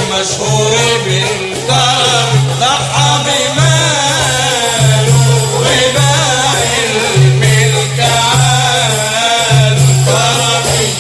مشهور بالكرم ضحى بماله وباع الملك عال كرمي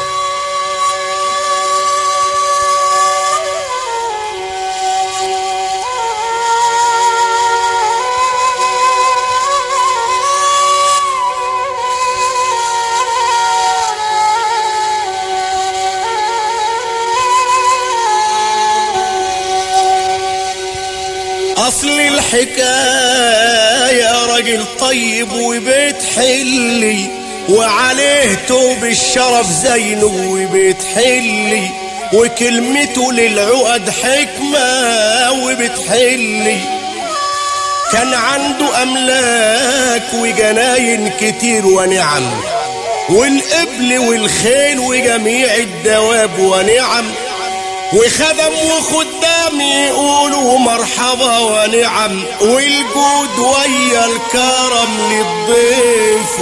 اصل الحكاية راجل طيب وبيت حلي وعليه توب الشرف زينه وبيت حلي وكلمته للعقد حكمة وبتحلي كان عنده أملاك وجناين كتير ونعم والإبل والخيل وجميع الدواب ونعم وخدم وخدام يقولوا مرحبا ونعم والجود ويا الكرم للضيف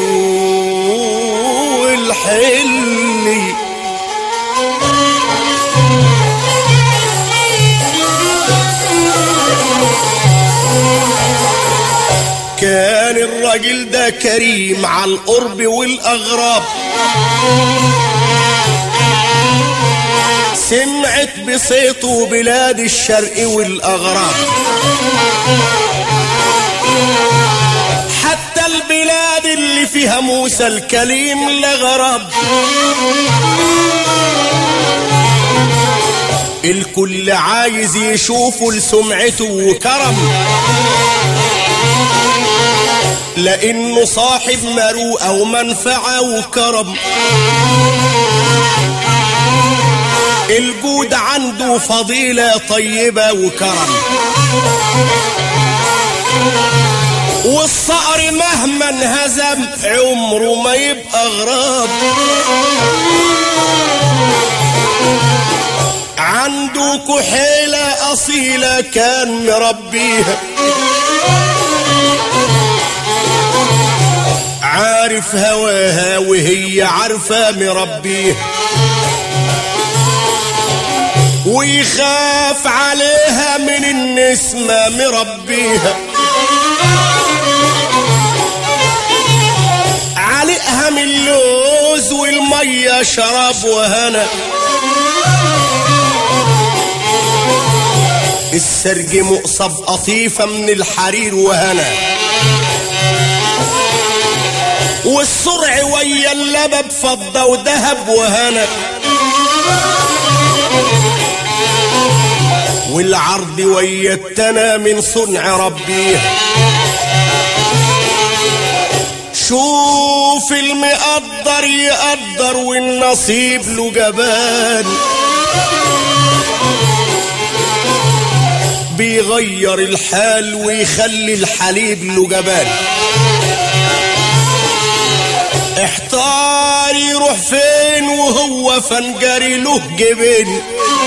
والحلي كان الراجل ده كريم على القرب والأغراب سمعت بصيته بلاد الشرق والأغراب حتى البلاد اللي فيها موسى الكليم لغرب الكل عايز يشوفه لسمعته وكرم لانه صاحب مروءه ومنفعه وكرم الجود عنده فضيله طيبه وكرم والصقر مهما انهزم عمره ما يبقى غراب عنده كحيلة أصيلة كان مربيها عارف هواها وهي عارفة مربيها ويخاف عليها من النسمة مربيها علقها من اللوز والمية شراب وهنا السرج مقصب قطيفة من الحرير وهنا والصرع ويا اللبب فضة وذهب وهنا والعرض ويا التنا من صنع ربيها شوف المقدر يقدر والنصيب له جبان بيغير الحال ويخلي الحليب له جبان احتار يروح فين وهو فنجري له جبين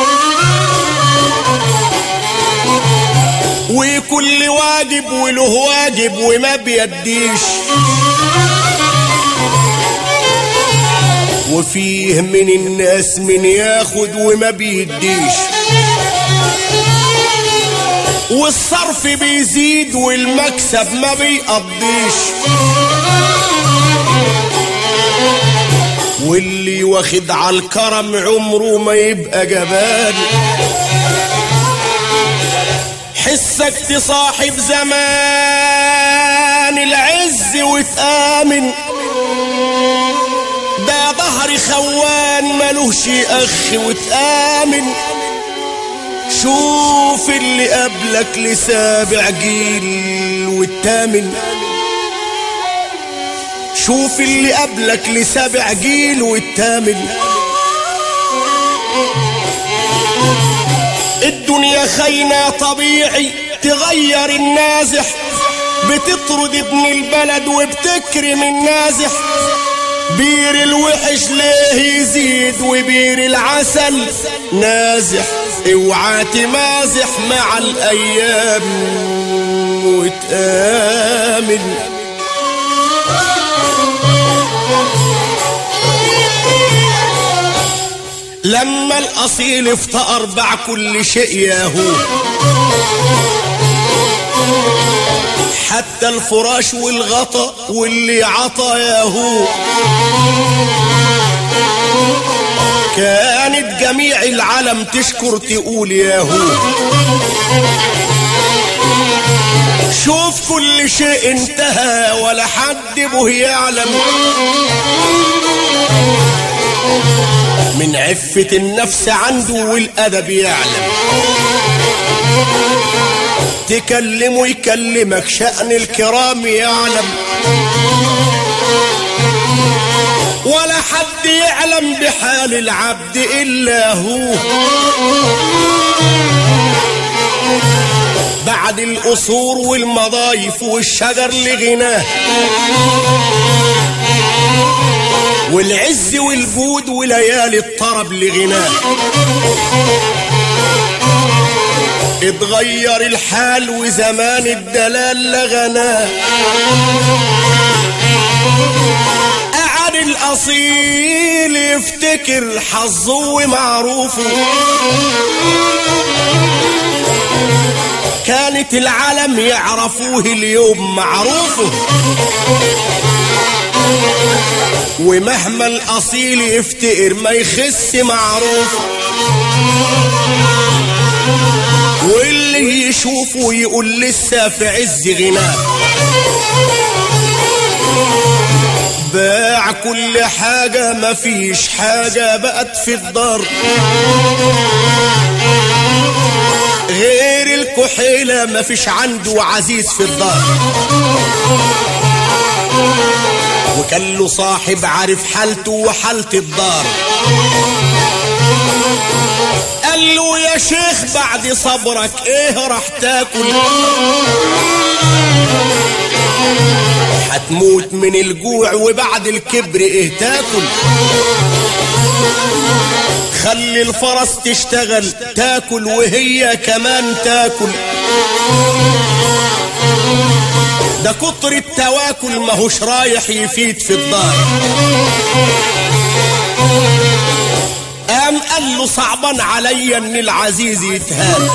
وكل واجب وله واجب وما بيديش وفيه من الناس من ياخد وما بيديش والصرف بيزيد والمكسب ما بيقضيش واللي واخد على الكرم عمره ما يبقى جبان حسك تصاحب زمان العز وتآمن ده ظهر خوان ملوش اخ وتآمن شوف اللي قبلك لسابع جيل والتامن شوف اللي قبلك لسابع جيل والتامن الدنيا خاينة طبيعي تغير النازح بتطرد ابن البلد وبتكرم النازح بير الوحش ليه يزيد وبير العسل نازح اوعى تمازح مع الايام وتامن لما الاصيل افتقر باع كل شيء ياهو حتى الفراش والغطا واللي عطا ياهو كانت جميع العالم تشكر تقول ياهو شوف كل شيء انتهى ولا حد به يعلم من عفة النفس عنده والأدب يعلم تكلمه يكلمك شأن الكرام يعلم ولا حد يعلم بحال العبد إلا هو بعد القصور والمضايف والشجر لغناه والعز والجود وليالي الطرب لغناه اتغير الحال وزمان الدلال لغناه قعد الاصيل يفتكر حظه ومعروفه كانت العالم يعرفوه اليوم معروفه ومهما الاصيل يفتقر ما يخس معروفه واللي يشوفه يقول لسه في عز غناه باع كل حاجة مفيش حاجة بقت في الدار غير الكحيلة مفيش عنده عزيز في الدار وكان له صاحب عارف حالته وحالة الدار قال له يا شيخ بعد صبرك ايه راح تاكل هتموت من الجوع وبعد الكبر ايه تاكل خلي الفرس تشتغل تاكل وهي كمان تاكل ده كتر التواكل ماهوش رايح يفيد في الدار قام قال له صعبان عليا ان العزيز يتهان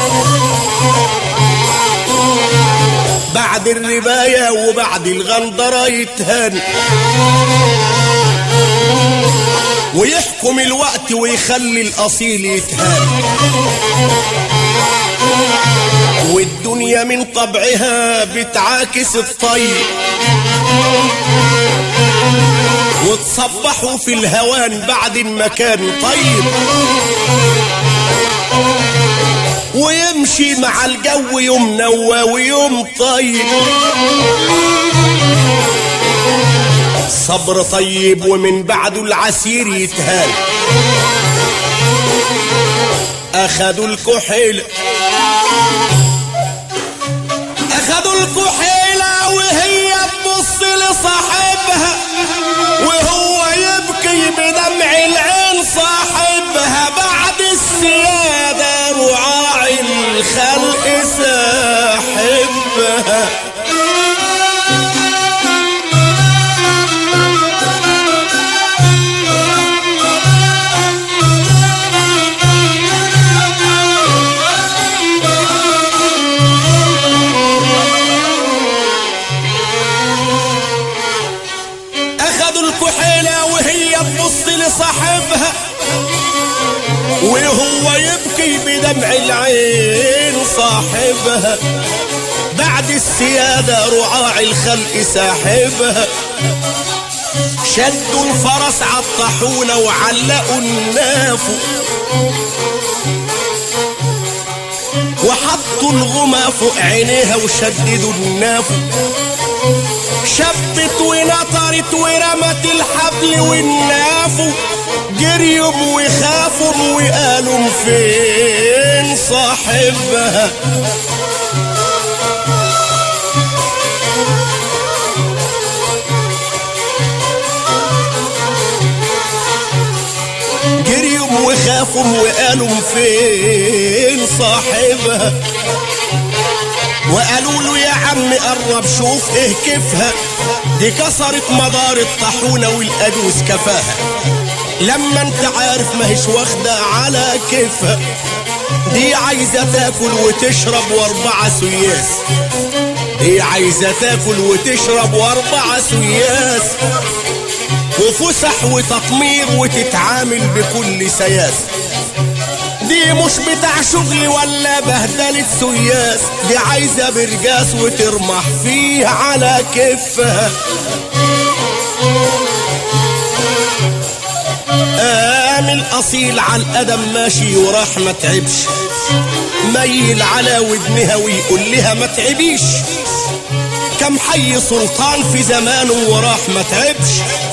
بعد الرباية وبعد الغندرة يتهان ويحكم الوقت ويخلي الأصيل يتهان والدنيا من طبعها بتعاكس الطيب وتصبحوا في الهوان بعد المكان طيب ويمشي مع الجو يوم نوى ويوم طيب صبر طيب ومن بعده العسير يتهان اخدوا الكحيلة اخدوا الكحيلة وهي تبص لصاحبها وهو يبكي بدمع العين صاحبها بعد السيادة رعاع الخلق ساحبها اخدوا الكحيلة وهي تبص لصاحبها وهو يبكي بدمع العين صاحبها بعد السيادة رعاع الخلق ساحبها شدوا الفرس عالطحونة وعلقوا النافو وحطوا الغمى فوق عينيها وشددوا النافو شبت ونطرت ورمت الحبل والنافو جريوا وخافوا وقالوا فين صاحبها جريوا وخافوا وقالوا فين صاحبها وقالوا له يا عم قرب شوف ايه كيفها دي كسرت مدار الطاحونه والقدوس كفاها لما انت عارف ما هيش واخدة على كيفها دي عايزة تاكل وتشرب واربعة سياس دي عايزة تاكل وتشرب واربعة سياس وفسح وتطمير وتتعامل بكل سياس دي مش بتاع شغل ولا بهدلة سياس دي عايزة برجاس وترمح فيه على كفها قام الأصيل على القدم ماشي وراح ما تعبش ميل على ودنها ويقول لها ما تعبيش كم حي سلطان في زمانه وراح ما تعبش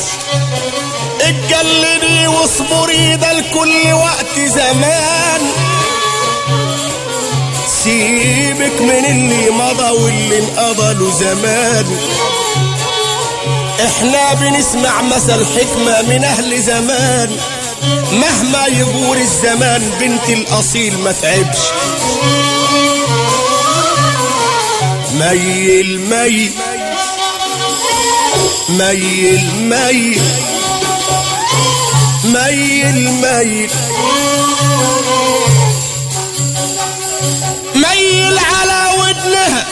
اتجلدي واصبري ده لكل وقت زمان سيبك من اللي مضى واللي انقضى له زمان احنا بنسمع مثل حكمة من اهل زمان مهما يغور الزمان بنت الاصيل ما تعبش ميل ميل ميل ميل ميل ميل ميل على ودنها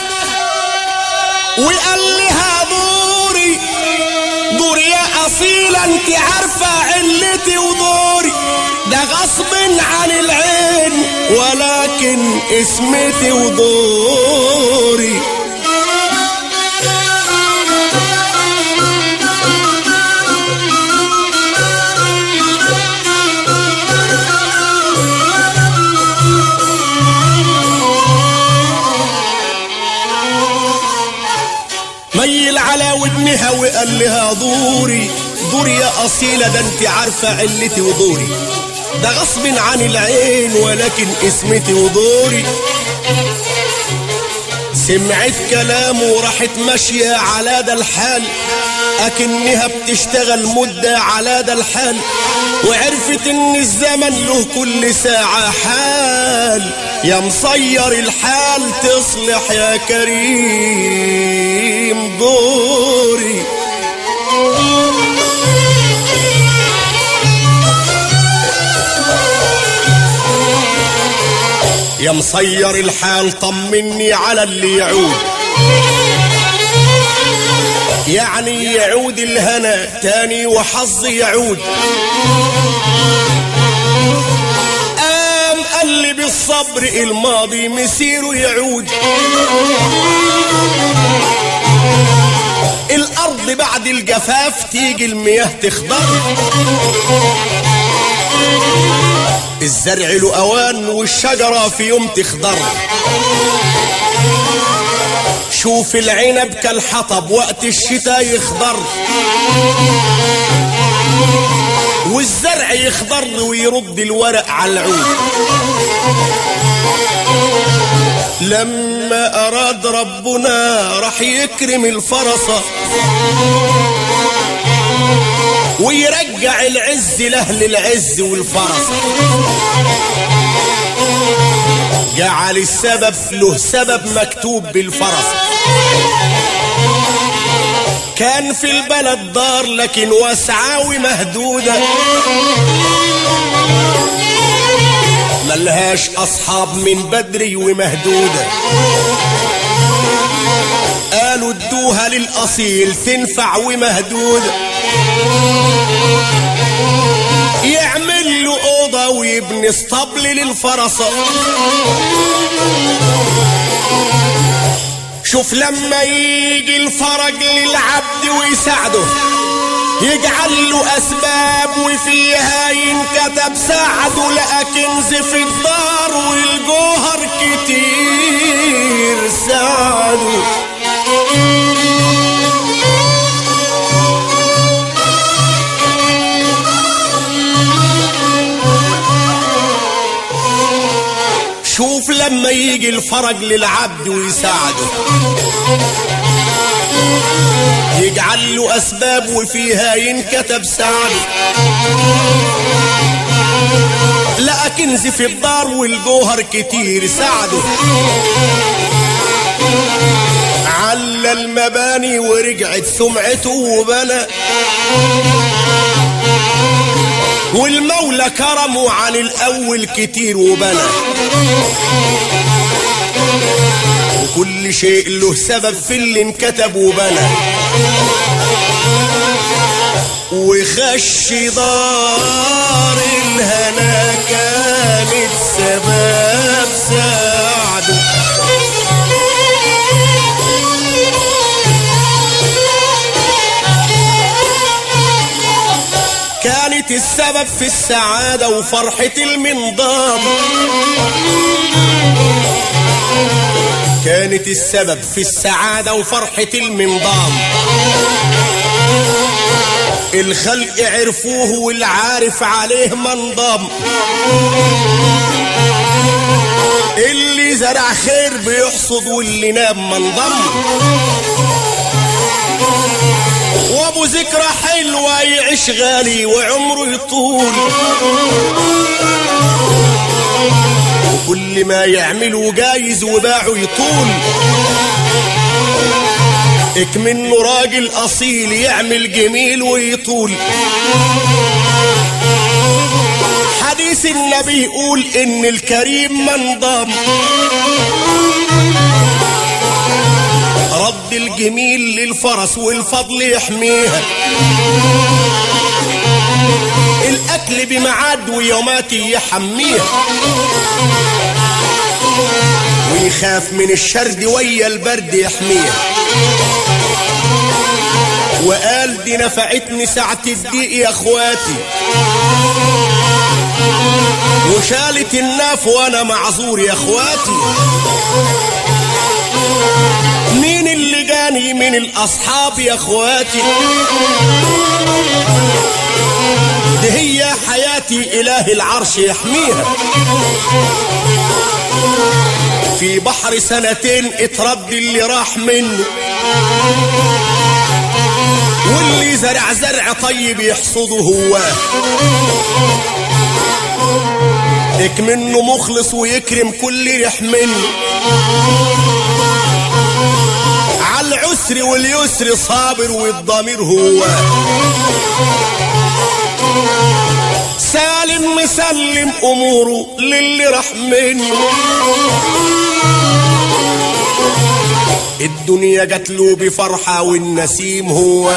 وقال لها دوري دوري يا أصيلة انت عارفة علتي ودوري ده غصب عن العين ولكن اسمتي ودوري ميل على ودنها وقال لها دوري دوري يا أصيلة ده انت عارفة علتي ودوري ده غصب عن العين ولكن اسمتي ودوري سمعت كلامه وراحت ماشية على ده الحال أكنها بتشتغل مدة على ده الحال وعرفت إن الزمن له كل ساعة حال يا مصير الحال تصلح يا كريم دوري يا مصير الحال طمني على اللي يعود يعني يعود الهنا تاني وحظي يعود قام قال لي بالصبر الماضي مسيره يعود الارض بعد الجفاف تيجي المياه تخضر الزرع له اوان والشجرة في يوم تخضر شوف العنب كالحطب وقت الشتاء يخضر والزرع يخضر ويرد الورق على العود لما أراد ربنا راح يكرم الفرصة ويرجع العز لأهل العز والفرص جعل السبب له سبب مكتوب بالفرس كان في البلد دار لكن واسعة ومهدودة ملهاش أصحاب من بدري ومهدودة قالوا ادوها للأصيل تنفع ومهدودة يعمل له أوضة ويبني اسطبل للفرصة شوف لما يجي الفرج للعبد ويساعده يجعل له أسباب وفيها ينكتب ساعده لقى كنز في الدار والجوهر كتير ساعده شوف لما يجي الفرج للعبد ويساعده يجعل له أسباب وفيها ينكتب سعده لقى كنز في الدار والجوهر كتير ساعده على المباني ورجعت سمعته وبنى والمولى كرمه عن الأول كتير وبنى وكل شيء له سبب في اللي انكتب وبنى وخش دار الهنا كانت سبب سعده كانت السبب في السعادة وفرحة المنضام كانت السبب في السعادة وفرحة المنضام الخلق عرفوه والعارف عليه منضم اللي زرع خير بيحصد واللي نام منضم وابو ذكرى حلوة يعيش غالي وعمره يطول وكل ما يعمله جايز وباعه يطول اكمنه راجل اصيل يعمل جميل ويطول حديث النبي يقول ان الكريم من ضام رد الجميل للفرس والفضل يحميها الاكل بميعاد ويوماتي يحميها ويخاف من الشرد ويا البرد يحميها وقال دي نفعتني ساعة الضيق يا اخواتي وشالت الناف وانا معذور يا اخواتي مين اللي جاني من الاصحاب يا اخواتي دي هي حياتي اله العرش يحميها في بحر سنتين اترد اللي راح منه واللي زرع زرع طيب يحصده هو منه مخلص ويكرم كل ريح منه على العسر واليسر صابر والضمير هو سالم مسلم اموره للي راح منه الدنيا جات له بفرحة والنسيم هو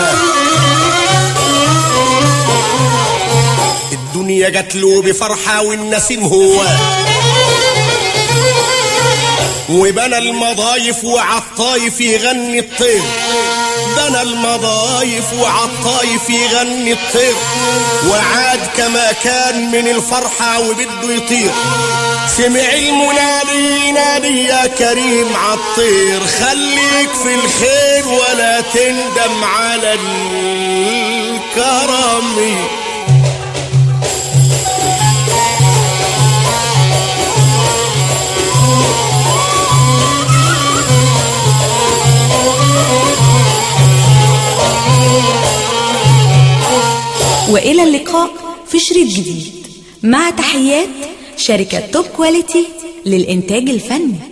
الدنيا جات له بفرحة والنسيم هو وبنى المضايف وعالطايف يغني الطير بنى المضايف وعالطايف يغني الطير وعاد كما كان من الفرحة وبده يطير سمع المنادي ينادي يا كريم عالطير خليك في الخير ولا تندم على الكرم وإلى اللقاء في شريط جديد مع تحيات شركة توب كواليتي للإنتاج الفني